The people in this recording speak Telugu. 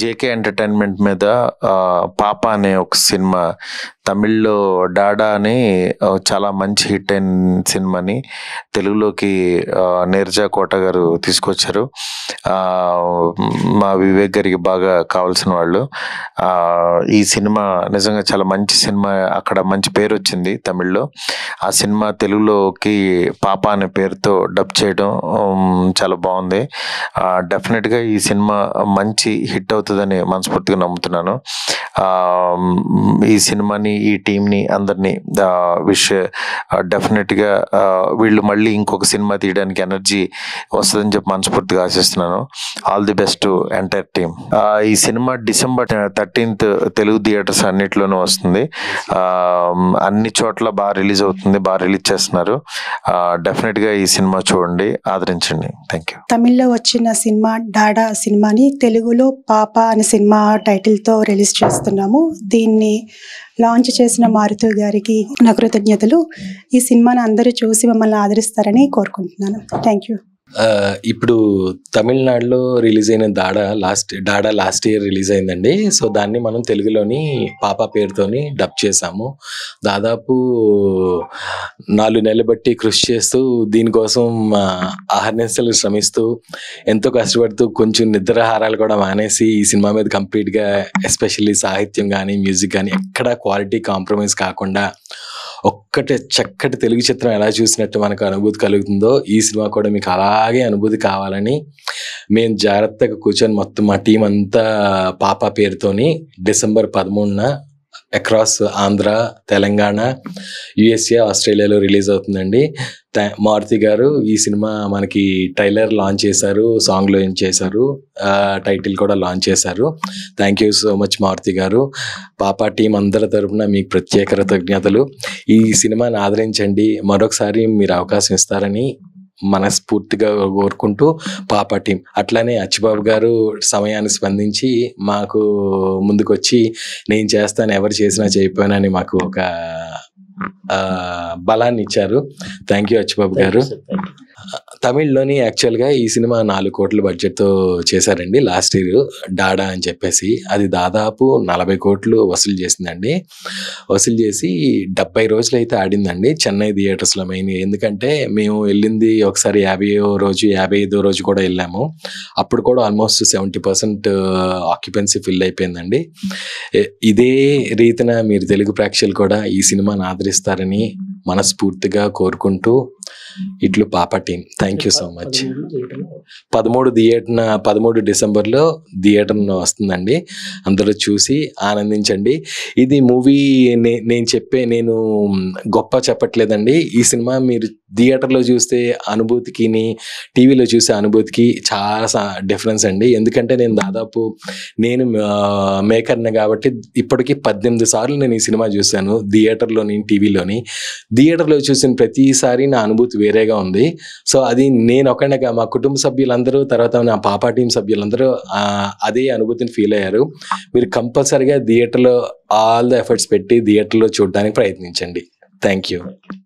జేకే ఎంటర్టైన్మెంట్ మీద ఆ, పాప అనే ఒక సినిమా తమిళ్లో డాడా అని ఆ, చాలా మంచి హిట్ అయిన సినిమాని తెలుగులోకి ఆ, నీరజా కోట గారు తీసుకొచ్చారు ఆ, మా వివేక్ గారికి బాగా కావాల్సిన వాళ్ళు ఆ, ఈ సినిమా నిజంగా చాలా మంచి సినిమా అక్కడ మంచి పేరు వచ్చింది తమిళ్లో ఆ సినిమా తెలుగులోకి పాప అనే పేరుతో డబ్ చేయడం ఉమ్, చాలా బాగుంది ఆ, definite గా ఈ సినిమా మంచి హిట్ అవుతుందని మనస్ఫూర్తిగా నమ్ముతున్నాను ఆ, మ్, ఈ సినిమాని ఈ టీంని అందరినీ విష్ డెఫినెట్గా వీళ్ళు మళ్ళీ ఇంకొక సినిమా తీయడానికి ఎనర్జీ వస్తుందని చెప్పి మనస్ఫూర్తిగా ఆశిస్తున్నాను all the best entire team ఈ cinema December thirteenth Telugu theatres అన్నిట్లోనూ వస్తుంది ఆ, మ్, అన్ని చోట్ల బాగా రిలీజ్ అవుతుంది బాగా రిలీజ్ చేస్తున్నారు డెఫినెట్గా ఈ సినిమా చూడండి ఆదరించండి థ్యాంక్ యూ తమిళ్లో వచ్చిన సినిమా డాడా సినిమాని తెలుగులో పాప అనే సినిమా టైటిల్తో రిలీజ్ చేస్తున్నాము దీన్ని లాంచ్ చేసిన మారుతు గారికి నా కృతజ్ఞతలు ఈ సినిమాని అందరూ చూసి మమ్మల్ని ఆదరిస్తారని కోరుకుంటున్నాను థ్యాంక్ యూ ఆ, ఇప్పుడు తమిళనాడులో రిలీజ్ అయిన Dada last Dada last year release అయిందండి సో దాన్ని మనం తెలుగులోని పాప పేరుతోని డబ్ చేసాము దాదాపు నాలుగు నెలలు బట్టి కృషి చేస్తూ దీనికోసం ఆ, అహర్నిశలు శ్రమిస్తూ ఎంతో కష్టపడుతూ కొంచెం నిద్రాహారాలు కూడా మానేసి ఈ సినిమా మీద కంప్లీట్గా ఎస్పెషల్లీ సాహిత్యం కానీ మ్యూజిక్ కానీ ఎక్కడా క్వాలిటీ కాంప్రమైజ్ కాకుండా ఒక్కటి చక్కటి తెలుగు చిత్రం ఎలా చూసినట్టు మనకు అనుభూతి కలుగుతుందో ఈ సినిమా కూడా మీకు అలాగే అనుభూతి కావాలని మేము జాగ్రత్తగా కూర్చొని మొత్తం మా టీం అంతా పాప పేరుతోని డిసెంబర్ పదమూడున అక్రాస్ ఆంధ్ర తెలంగాణ యుఎస్ఏ ఆస్ట్రేలియాలో రిలీజ్ అవుతుందండి థా- మారుతి గారు ఈ సినిమా మనకి ట్రైలర్ లాంచ్ చేశారు సాంగ్ లాంచ్ చేశారు టైటిల్ కూడా లాంచ్ చేశారు thank you so much Maruti garu Papa team అందరి తరపున మీకు ప్రత్యేక కృతజ్ఞతలు ఈ సినిమాని ఆదరించండి మరొకసారి మీరు అవకాశం ఇస్తారని మనస్ఫూర్తిగా కోరుకుంటూ పాప టీం అట్లానే అచ్చిబాబు గారు సమయాన్ని స్పందించి మాకు ముందుకొచ్చి నేను చేస్తాను ఎవరు చేసినా చేయకపోయినని మాకు ఒక ఆ, బలాన్ని ఇచ్చారు థ్యాంక్ యూ అచ్చిబాబు గారు తమిళ్లోని యాక్చువల్గా ఈ సినిమా నాలుగు కోట్ల బడ్జెట్తో చేశారండి లాస్ట్ ఇయర్ డాడా అని చెప్పేసి అది దాదాపు నలభై కోట్లు వసూలు చేసిందండి వసూలు చేసి డెబ్బై రోజులు అయితే ఆడిందండి చెన్నై థియేటర్స్లో మెయిన్ ఎందుకంటే మేము వెళ్ళింది ఒకసారి యాభై రోజు యాభై ఐదో రోజు కూడా వెళ్ళాము అప్పుడు కూడా almost seventy percent occupancy fill అయిపోయిందండి ఏ- ఇదే రీతిన మీరు తెలుగు ప్రేక్షకులు కూడా ఈ సినిమాని ఆదరిస్తారని మనస్ఫూర్తిగా కోరుకుంటూ ఇట్లు Papa team thank you so much పదమూడు థియేటర్ పదమూడు డిసెంబర్లో థియేటర్ వస్తుందండి అందరూ చూసి ఆనందించండి ఇది మూవీ నేను చెప్పే నేను గొప్ప చెప్పట్లేదండి ఈ సినిమా మీరు థియేటర్లో చూస్తే అనుభూతికి టీవీలో చూసే అనుభూతికి చాలా డిఫరెన్స్ అండి ఎందుకంటే నేను దాదాపు నేను మేకర్ని కాబట్టి ఇప్పటికీ పద్దెనిమిది సార్లు నేను ఈ సినిమా చూశాను థియేటర్లోని టీవీలోని థియేటర్లో చూసిన ప్రతిసారి నా అనుభూతి వేరేగా ఉంది సో అది నేను ఒకనగా మా కుటుంబ సభ్యులందరూ తర్వాత నా పాపా టీం సభ్యులందరూ ఆ, అదే అనుభూతిని ఫీల్ అయ్యారు మీరు కంపల్సరిగా థియేటర్లో ఆల్ ద ఎఫర్ట్స్ పెట్టి థియేటర్లో చూడడానికి ప్రయత్నించండి థ్యాంక్ యూ